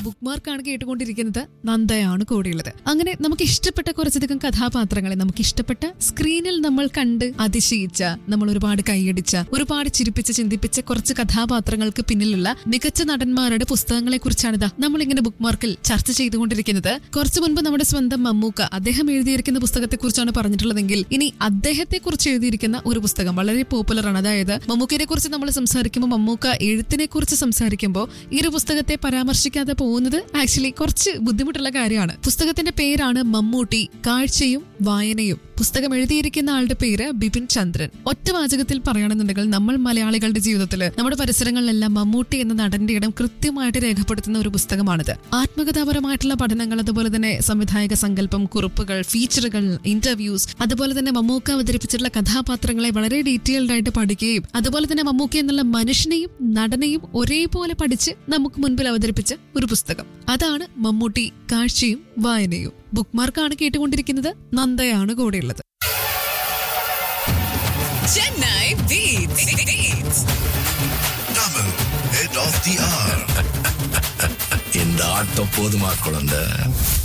Book മാർക്കാണ് കേട്ടുകൊണ്ടിരിക്കുന്നത് നന്ദയാണ് കൂടെയുള്ളത് അങ്ങനെ നമുക്ക് ഇഷ്ടപ്പെട്ട കുറച്ചധികം കഥാപാത്രങ്ങളെ നമുക്ക് ഇഷ്ടപ്പെട്ട സ്ക്രീനിൽ നമ്മൾ കണ്ട് അതിശയിച്ച നമ്മൾ ഒരുപാട് കൈയടിച്ച ഒരുപാട് ചിരിപ്പിച്ച് ചിന്തിപ്പിച്ച കുറച്ച് കഥാപാത്രങ്ങൾക്ക് പിന്നിലുള്ള മികച്ച നടന്മാരുടെ പുസ്തകങ്ങളെ കുറിച്ചാണ് ഇതാ നമ്മൾ ഇങ്ങനെ ബുക്ക് മാർക്കിൽ ചർച്ച ചെയ്തുകൊണ്ടിരിക്കുന്നത് കുറച്ചു മുൻപ് നമ്മുടെ സ്വന്തം മമ്മൂക്ക അദ്ദേഹം എഴുതിയിരിക്കുന്ന പുസ്തകത്തെ കുറിച്ചാണ് പറഞ്ഞിട്ടുള്ളതെങ്കിൽ ഇനി അദ്ദേഹത്തെ കുറിച്ച് എഴുതിയിരിക്കുന്ന ഒരു പുസ്തകം വളരെ പോപ്പുലർ ആണ് അതായത് മമ്മൂക്കയെ കുറിച്ച് നമ്മൾ സംസാരിക്കുമ്പോൾ മമ്മൂക്ക എഴുത്തിനെ കുറിച്ച് സംസാരിക്കുമ്പോൾ ഈ ഒരു പുസ്തകത്തെ പരാമർശിക്കാതെ പോകുന്നത് ആക്ച്വലി കുറച്ച് ബുദ്ധിമുട്ടുള്ള കാര്യമാണ് പുസ്തകത്തിന്റെ പേരാണ് മമ്മൂട്ടി കാഴ്ചയും വായനയും പുസ്തകം എഴുതിയിരിക്കുന്ന ആളുടെ പേര് ബിപിൻ ചന്ദ്രൻ ഒറ്റ വാചകത്തിൽ പറയുകയാണെന്നുണ്ടെങ്കിൽ നമ്മൾ മലയാളികളുടെ ജീവിതത്തിൽ നമ്മുടെ പരിസരങ്ങളിലെല്ലാം മമ്മൂട്ടി എന്ന നടന്റെ ഇടം കൃത്യമായിട്ട് രേഖപ്പെടുത്തുന്ന ഒരു പുസ്തകമാണിത് ആത്മകഥാപരമായിട്ടുള്ള പഠനങ്ങൾ അതുപോലെ തന്നെ സംവിധായക സങ്കല്പം കുറിപ്പുകൾ ഫീച്ചറുകൾ ഇന്റർവ്യൂസ് അതുപോലെ തന്നെ മമ്മൂക്ക അവതരിപ്പിച്ചിട്ടുള്ള കഥാപാത്രങ്ങളെ വളരെ ഡീറ്റെയിൽഡ് ആയിട്ട് പഠിക്കുകയും അതുപോലെ തന്നെ മമ്മൂക്ക എന്നുള്ള മനുഷ്യനെയും നടനെയും ഒരേപോലെ പഠിച്ച് നമുക്ക് മുൻപിൽ അവതരിപ്പിച്ച ഒരു പുസ്തകം അതാണ് മമ്മൂട്ടി കാഴ്ചയും വായനയും ബുക്ക് മാർക്കാണ് കേട്ടുകൊണ്ടിരിക്കുന്നത് നന്ദയാണ് കൂടെയുള്ളത് Chennai Beats. Beats. Tamil, head of the hour. இந்த ஆட்டம் போதுமா குழந்தை